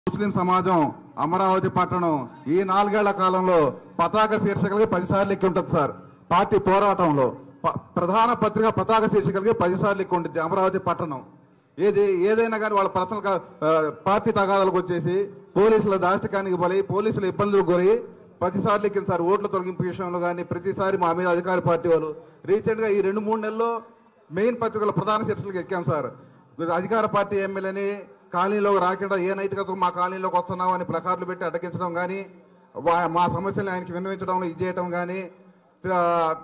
ముస్లిం సమాజం అమరావతి పట్టణం ఈ నాలుగేళ్ల కాలంలో పతాక శీర్షికలకి పదిసార్లు ఎక్కి ఉంటుంది సార్ పార్టీ పోరాటంలో ప- ప్రధాన పత్రిక పతాక శీర్షికలకి పదిసార్లు ఎక్కి ఉంటుంది అమరావతి పట్టణం ఏది ఏదైనా కానీ వాళ్ళ పర్సనల్ గా, ఆ, పార్టీ తగాదాలకు వచ్చేసి పోలీసుల దాష్టికానికి బలి పోలీసుల ఇబ్బందులు గురి పదిసార్లు ఎక్కింది సార్ ఓట్ల తొలగింపు విషయంలో కానీ ప్రతిసారి మా మీద అధికార పార్టీ వాళ్ళు రీసెంట్ గా ఈ రెండు మూడు నెలల్లో మెయిన్ పత్రికల ప్రధాన శీర్షికలకు ఎక్కాం సార్ అధికార పార్టీ ఎమ్మెల్యేని కాలనీలోకి రాకుండా ఏ నైతికత మా కాలనీలోకి వస్తున్నావు అని ప్లకార్లు పెట్టి అడ్డగించడం కానీ వా- మా సమస్యలు ఆయనకి విన్నవించడంలో ఇది చేయడం కానీ ఆ,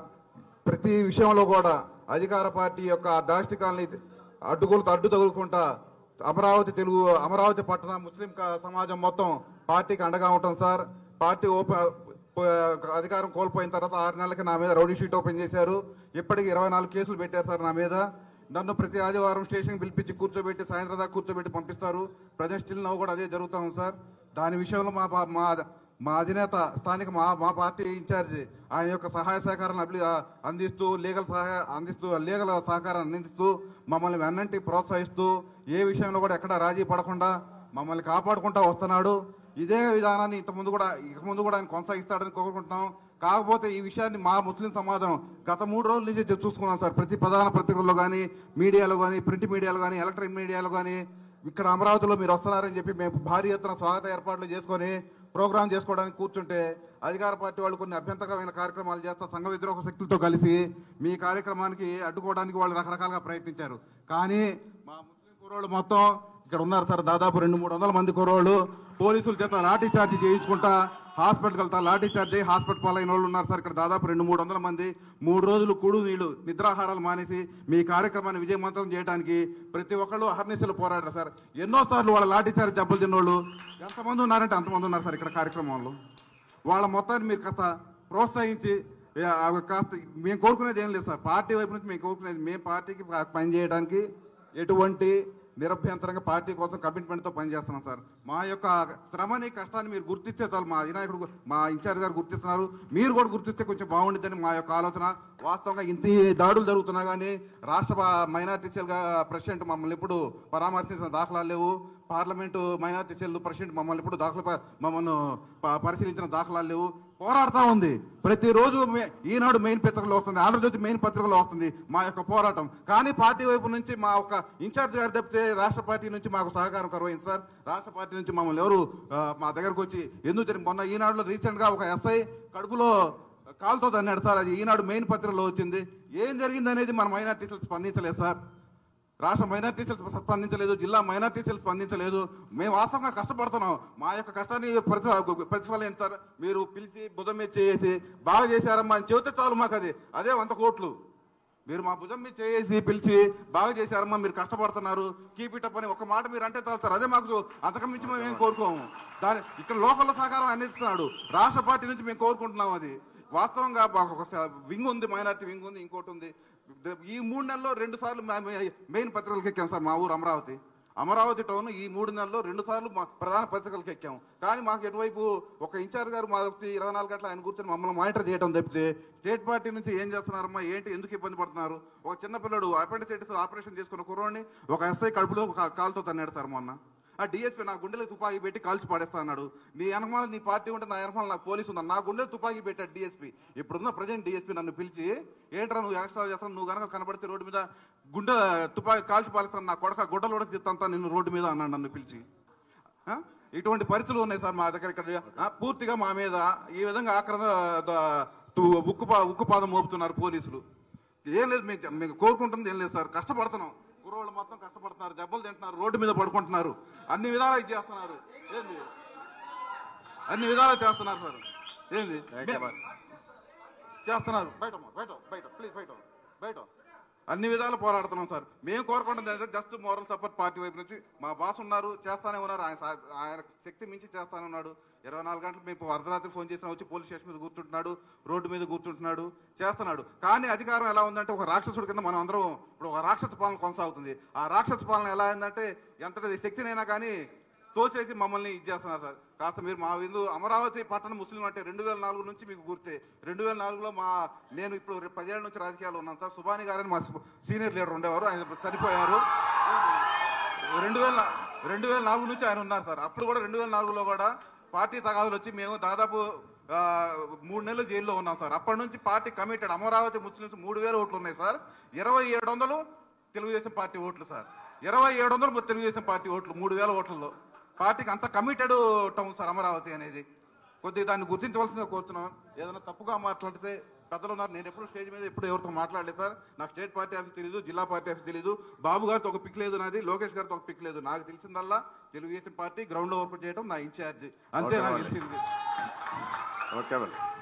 ప్రతి విషయంలో కూడా అధికార పార్టీ యొక్క దాష్టికాలని అడ్డుకోలు అడ్డు తగులుకుంటా అమరావతి తెలుగు అమరావతి పట్టణ ముస్లిం క- సమాజం మొత్తం పార్టీకి అండగా ఉంటాం సార్ పార్టీ ఓపె ప- అధికారం కోల్పోయిన తర్వాత ఆరు నెలలకి నా మీద రౌడీ షీట్ ఓపెన్ చేశారు ఇప్పటికి ఇరవై నాలుగు కేసులు పెట్టారు సార్ నా మీద నన్ను ప్రతి ఆదివారం స్టేషన్కి పిలిపించి కూర్చోబెట్టి సాయంత్రం దాకా కూర్చోబెట్టి పంపిస్తారు ప్రజెంట్ స్టిల్ నవ్వు కూడా అదే జరుగుతా ఉంది సార్ దాని విషయంలో మా పా- మా మా అధినేత స్థానిక మా మా పార్టీ ఇన్ఛార్జి ఆయన యొక్క సహాయ సహకారాన్ని అప్లి అందిస్తూ లీగల్ సహాయ అందిస్తూ లీగల్ సహకారాన్ని అందిస్తూ మమ్మల్ని వెన్నంటి ప్రోత్సహిస్తూ ఏ విషయంలో కూడా ఎక్కడ రాజీ పడకుండా మమ్మల్ని కాపాడుకుంటా వస్తున్నాడు ఇదే విధానాన్ని ఇంత ముందు కూడా ఇక ముందు కూడా ఆయన కొనసాగిస్తాడని కోరుకుంటున్నాం కాకపోతే ఈ విషయాన్ని మా ముస్లిం సమాజం గత మూడు రోజుల నుంచి చూ- చూసుకున్నాం సార్ ప్రతి ప్రధాన పత్రికల్లో కానీ మీడియాలో కానీ ప్రింట్ మీడియాలో కానీ ఎలక్ట్రిక్ మీడియాలో కానీ ఇక్కడ అమరావతిలో మీరు వస్తున్నారని చెప్పి మేము భారీ ఎత్తున స్వాగత ఏర్పాట్లు చేసుకొని ప్రోగ్రామ్ చేసుకోవడానికి కూర్చుంటే అధికార పార్టీ వాళ్ళు కొన్ని అభ్యంతరమైన కార్యక్రమాలు చేస్తా సంఘ విద్రోహ శక్తులతో కలిసి మీ కార్యక్రమానికి అడ్డుకోవడానికి వాళ్ళు రకరకాలుగా ప్రయత్నించారు కానీ మా ముస్లిం కుర్రోళ్ళు మొత్తం ఇక్కడ ఉన్నారు సార్ దాదాపు రెండు మూడు వందల మంది కుర్రోళ్ళు పోలీసుల చేత లాఠీ చార్జ్ చేయించుకుంటా హాస్పిటల్కి వెళ్తా లాఠీ చార్జ్ అయ్యి హాస్పిటల్ పాలైన వాళ్ళు ఉన్నారు సార్ ఇక్కడ దాదాపు రెండు మూడు వందల మంది మూడు రోజులు కూడు నీళ్లు నిద్రాహారాలు మానేసి మీ కార్యక్రమాన్ని విజయవంతం చేయడానికి ప్రతి ఒక్కళ్ళు అహర్నిశలు పోరాడారు సార్ ఎన్నోసార్లు వాళ్ళ లాఠీ చార్జ్ దెబ్బలు తిన్నోళ్ళు ఎంతమంది ఉన్నారంటే అంతమంది ఉన్నారు సార్ ఇక్కడ కార్యక్రమంలో వాళ్ళ మొత్తాన్ని మీరు కాస్త ప్రోత్సహించి ఏ, అవి కాస్త మేము కోరుకునేది ఏం లేదు సార్ పార్టీ వైపు నుంచి మేము కోరుకునేది మేము పార్టీకి ప- పని చేయడానికి ఎటువంటి నిరభ్యంతరంగా పార్టీ కోసం కమిట్మెంట్తో పనిచేస్తున్నాం సార్ మా యొక్క శ్రమని కష్టాన్ని మీరు గుర్తిస్తే చాలు మా అధినాయకుడు గు- మా ఇన్ఛార్జ్ గారు గుర్తిస్తున్నారు మీరు కూడా గుర్తిస్తే కొంచెం బాగుండిద్దని మా యొక్క ఆలోచన వాస్తవంగా ఇంత దాడులు జరుగుతున్నా కానీ రాష్ట్ర మైనార్టీ సెల్గా ప్రెసిడెంట్ మమ్మల్ని ఎప్పుడు పరామర్శించిన దాఖలాలు లేవు పార్లమెంటు మైనార్టీ సెల్ ప్రెసిడెంట్ మమ్మల్ని ఎప్పుడు దాఖలు ప- మమ్మల్ని ప- పరిశీలించిన దాఖలాలు లేవు పోరాడుతూ ఉంది ప్రతిరోజు మే- ఈనాడు మెయిన్ పత్రికలో వస్తుంది ఆంధ్రజ్యోతి మెయిన్ పత్రికలో వస్తుంది మా యొక్క పోరాటం కానీ పార్టీ వైపు నుంచి మా ఒక ఇన్ఛార్జ్ గారు తప్పితే రాష్ట్ర పార్టీ నుంచి మాకు సహకారం కరువైంది సార్ రాష్ట్ర పార్టీ నుంచి మమ్మల్ని ఎవరు ఆ, మా దగ్గరకు వచ్చి ఎందుకు జరిగి మొన్న ఈనాడులో రీసెంట్గా ఒక ఎస్ఐ కడుపులో కాలుతో తన్నాడు సార్ అది ఈనాడు మెయిన్ పత్రికలో వచ్చింది ఏం జరిగింది అనేది మన మైనార్టీలు స్పందించలేదు సార్ రాష్ట్ర మైనార్టీ సెల్ స్పందించలేదు జిల్లా మైనార్టీ సెల్ స్పందించలేదు మేము వాస్తవంగా కష్టపడుతున్నాం మా యొక్క కష్టాన్ని ప్రతి ప్రతిఫలం ఏంటి సార్ మీరు పిలిచి భుజం మీద చేసి బాగా చేశారమ్మా అని చెబితే చాలు మాకు అది అదే వంద కోట్లు మీరు మా భుజం మీద చేసి పిలిచి బాగా చేశారమ్మా మీరు కష్టపడుతున్నారు కీప్ ఇట్ అప్ అని ఒక మాట మీరు అంటే చాలు సార్ అదే మాకు అంతకం మించి మేము ఏం కోరుకోము దాని ఇక్కడ లోకల్ సహకారం అందిస్తున్నాడు రాష్ట్ర పార్టీ నుంచి మేము కోరుకుంటున్నాం అది వాస్తవంగా మాకు ఒక స- వింగ్ ఉంది మైనార్టీ వింగ్ ఉంది ఇంకోటి ఉంది ఈ మూడు నెలల్లో రెండు సార్లు మా- మే- మెయిన్ పత్రికలకు ఎక్కాం సార్ మా ఊరు అమరావతి అమరావతి టౌన్ ఈ మూడు నెలల్లో రెండు సార్లు మా ప్రధాన పత్రికలకు ఎక్కాం కానీ మాకు ఎటువైపు ఒక ఇన్ఛార్జ్ గారు మా వచ్చి ఇరవై నాలుగు గంటలు ఆయన కూర్చొని మమ్మల్ని మానిటర్ చేయడం తప్పితే స్టేట్ పార్టీ నుంచి ఏం చేస్తున్నారమ్మా ఏంటి ఎందుకు ఇబ్బంది పడుతున్నారు ఒక చిన్న పిల్లడు అపెండిసైటిస్ ఆపరేషన్ చేసుకున్న కుర్రోడిని ఒక ఎస్ఐ కడుపులో ఒక కాలుతో తన్నాడు సార్ మొన్న ఆ డిఎస్పీ నా గుండెలో తుపాకీ పెట్టి కాల్చి పాడేస్తా అన్నాడు నీ వెనకమాల నీ పార్టీ ఉంటే నా వెనకమాల నాకు పోలీసు ఉన్నా నా గుండెలో తుపాకీ పెట్టాడు డిఎస్పీ ఇప్పుడున్న ప్రజెంట్ డిఎస్పీ నన్ను పిలిచి ఏంట్రా నువ్వు ఎక్స్ట్రా చేస్తాను నువ్వు కనుక కనబడితే రోడ్డు మీద గుండె తుపాకీ కాల్చి పాలిస్తాను నా కొడక గుడ్డలు కూడా తిత్తంతా నిన్ను రోడ్డు మీద అన్నాడు నన్ను పిలిచి ఆ? ఇటువంటి పరిస్థితులు ఉన్నాయి సార్ మా దగ్గర ఇక్కడ ఆ, పూర్తిగా మా మీద ఈ విధంగా ఆక్రమ ద- టు- ఉక్కు పా- ఉక్కు పాదం మోపుతున్నారు పోలీసులు ఏం లేదు మేము మేము కోరుకుంటుంది ఏం లేదు సార్ కష్టపడుతున్నాం కుర్రోళ్ళు మొత్తం కష్టపడుతున్నారు దెబ్బలు తింటున్నారు రోడ్డు మీద పడుకుంటున్నారు అన్ని విధాలా ఇది చేస్తున్నారు ఏంది అన్ని విధాలా చేస్తున్నారు సార్ ఏంది మే- చేస్తున్నారు బయట అమ్మా, బయట బయట ప్లీజ్ బయట బయట అన్ని విధాలు పోరాడుతున్నాం సార్ మేము కోరుకుంటుంది ఏంటంటే జస్ట్ మోరల్ సపోర్ట్ పార్టీ వైపు నుంచి మా బాస్ ఉన్నారు చేస్తానే ఉన్నారు ఆయన సా- ఆయన శక్తి మించి చేస్తానే ఉన్నాడు ఇరవై నాలుగు గంటలు మేము అర్ధరాత్రి ఫోన్ చేసినా వచ్చి పోలీస్ స్టేషన్ మీద కూర్చుంటున్నాడు రోడ్డు మీద కూర్చుంటున్నాడు చేస్తున్నాడు కానీ అధికారం ఎలా ఉందంటే ఒక రాక్షసుడి కింద మనం అందరం ఇప్పుడు ఒక రాక్షస పాలన కొనసాగుతుంది ఆ రాక్షస పాలన ఎలా అయిందంటే ఎంతటి శక్తినైనా కానీ తోసేసి మమ్మల్ని ఇది చేస్తున్నారు సార్ కాస్త మీరు మా విందు అమరావతి పట్టణ ముస్లిం అంటే రెండు వేల నాలుగు నుంచి మీకు గుర్తే రెండు వేల నాలుగులో మా నేను ఇప్పుడు రేపు పదేళ్ల నుంచి రాజకీయాలు ఉన్నాను సార్ సుబాని గారని మా సీనియర్ లీడర్ ఉండేవారు ఆయన చనిపోయారు రెండు వేల రెండు వేల నాలుగు నుంచి ఆయన ఉన్నారు సార్ అప్పుడు కూడా రెండు వేల నాలుగులో కూడా పార్టీ తగాదులు వచ్చి మేము దాదాపు ఆ, మూడు నెలలు జైల్లో ఉన్నాం సార్ అప్పటి నుంచి పార్టీ కమిటెడ్ అమరావతి ముస్లింస్ మూడు వేల ఓట్లు ఉన్నాయి సార్ ఇరవై ఏడు వందలు తెలుగుదేశం పార్టీ ఓట్లు సార్ ఇరవై ఏడు వందలు తెలుగుదేశం పార్టీ ఓట్లు మూడు వేల ఓట్లలో పార్టీకి అంత కమిటెడ్ టౌన్ సార్ అమరావతి అనేది కొద్దిగా దాన్ని గుర్తించవలసిందిగా కోరుతున్నాం ఏదైనా తప్పుగా మాట్లాడితే పెద్దలు ఉన్నారు నేను ఎప్పుడు స్టేజ్ మీద ఎప్పుడు ఎవరితో మాట్లాడలేదు సార్ నాకు స్టేట్ పార్టీ ఆఫీస్ తెలియదు జిల్లా పార్టీ ఆఫీస్ తెలియదు బాబు గారితో ఒక పిక్ లేదు నాది లోకేష్ గారితో ఒక పిక్ లేదు నాకు తెలిసిందల్లా తెలుగుదేశం పార్టీ గ్రౌండ్ లో వర్క్ చేయడం నా ఇన్ఛార్జ్ అంతే నాకు తెలిసింది ఓకే వెల్